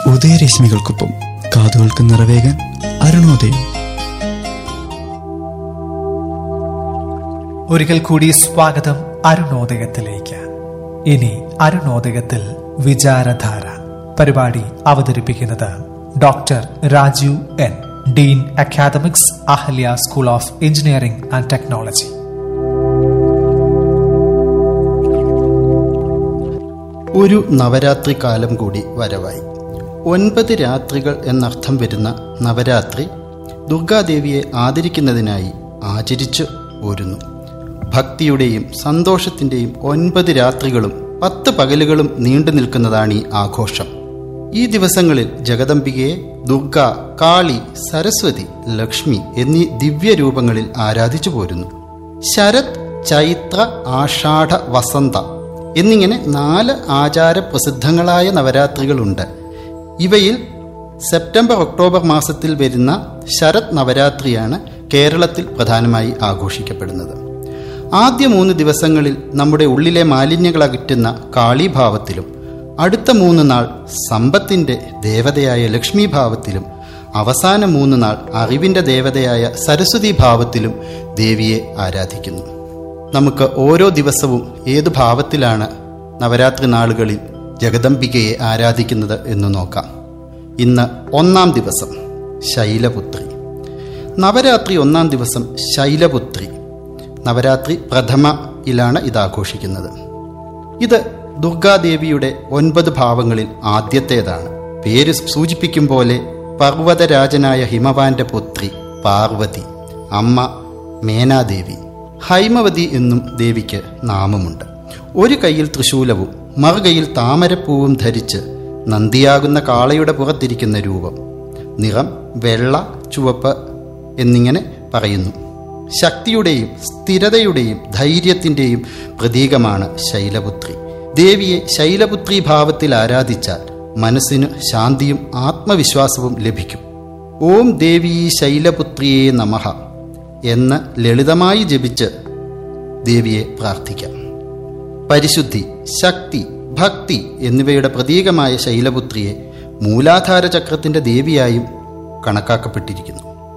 ഉദയരശ്മികൾക്കൊപ്പം കാതുകൾക്ക് നിറവേകാൻ അരുണോദയം ഒരിക്കൽ കൂടി സ്വാഗതം അരുണോദയത്തിലേക്ക് ഇനി അരുണോദയത്തിൽ വിചാരധാര പരിപാടി അവതരിപ്പിക്കുന്നത് doctor Rajeev N dean academics Ahalya school of engineering and technology ഒരു നവരാത്രി കാലം കൂടി വരവായി ഒൻപത് രാത്രികൾ എന്നർത്ഥം വരുന്ന നവരാത്രി ദുർഗാദേവിയെ ആദരിക്കുന്നതിനായി ആചരിച്ചു പോരുന്നു ഭക്തിയുടെയും സന്തോഷത്തിൻ്റെയും ഒൻപത് രാത്രികളും പത്ത് പകലുകളും നീണ്ടു നിൽക്കുന്നതാണ് ഈ ആഘോഷം ഈ ദിവസങ്ങളിൽ ജഗദംബികയെ ദുർഗ കാളി സരസ്വതി ലക്ഷ്മി എന്നീ ദിവ്യരൂപങ്ങളിൽ ആരാധിച്ചു പോരുന്നു ശരത് ചൈത്ര ആഷാഢ വസന്ത എന്നിങ്ങനെ നാല് ആചാരപ്രസിദ്ധങ്ങളായ നവരാത്രികളുണ്ട് ഇവയിൽ സെപ്റ്റംബർ ഒക്ടോബർ മാസത്തിൽ വരുന്ന ശരത് നവരാത്രിയാണ് കേരളത്തിൽ പ്രധാനമായി ആഘോഷിക്കപ്പെടുന്നത് ആദ്യ മൂന്ന് ദിവസങ്ങളിൽ നമ്മുടെ ഉള്ളിലെ മാലിന്യങ്ങൾ അകറ്റുന്ന കാളീഭാവത്തിലും അടുത്ത മൂന്ന് നാൾ സമ്പത്തിൻ്റെ ദേവതയായ ലക്ഷ്മി ഭാവത്തിലും അവസാന മൂന്ന് നാൾ അറിവിൻ്റെ ദേവതയായ സരസ്വതി ഭാവത്തിലും ദേവിയെ ആരാധിക്കുന്നു നമുക്ക് ഓരോ ദിവസവും ഏതു ഭാവത്തിലാണ് നവരാത്രി നാളുകളിൽ ജഗദംബികയെ ആരാധിക്കുന്നത് എന്ന് നോക്കാം ഇന്ന് ഒന്നാം ദിവസം ശൈലപുത്രി നവരാത്രി ഒന്നാം ദിവസം ശൈലപുത്രി നവരാത്രി പ്രഥമയിലാണ് ഇത് ആഘോഷിക്കുന്നത് ഇത് ദുർഗാദേവിയുടെ ഒൻപത് ഭാവങ്ങളിൽ ആദ്യത്തേതാണ് പേര് സൂചിപ്പിക്കും പോലെ പർവ്വതരാജനായ ഹിമവാന്റെ പുത്രി പാർവതി അമ്മ മേനാദേവി ഹൈമവതി എന്നും ദേവിക്ക് നാമമുണ്ട് ഒരു കയ്യിൽ തൃശൂലവും മറുകൈയിൽ താമരപ്പൂവും ധരിച്ച് നന്ദിയാകുന്ന കാളയുടെ പുറത്തിരിക്കുന്ന രൂപം നിറം വെള്ള ചുവപ്പ് എന്നിങ്ങനെ പറയുന്നു ശക്തിയുടെയും സ്ഥിരതയുടെയും ധൈര്യത്തിൻ്റെയും പ്രതീകമാണ് ശൈലപുത്രി ദേവിയെ ശൈലപുത്രി ഭാവത്തിൽ ആരാധിച്ചാൽ മനസ്സിന് ശാന്തിയും ആത്മവിശ്വാസവും ലഭിക്കും ഓം ദേവി ശൈലപുത്രിയെ നമഃ എന്ന് ലളിതമായി ജപിച്ച് ദേവിയെ പ്രാർത്ഥിക്കാം പരിശുദ്ധി ശക്തി ഭക്തി എന്നിവയുടെ പ്രതീകമായ ശൈലപുത്രിയെ മൂലാധാര ചക്രത്തിന്റെ ദേവിയായും കണക്കാക്കപ്പെട്ടിരിക്കുന്നു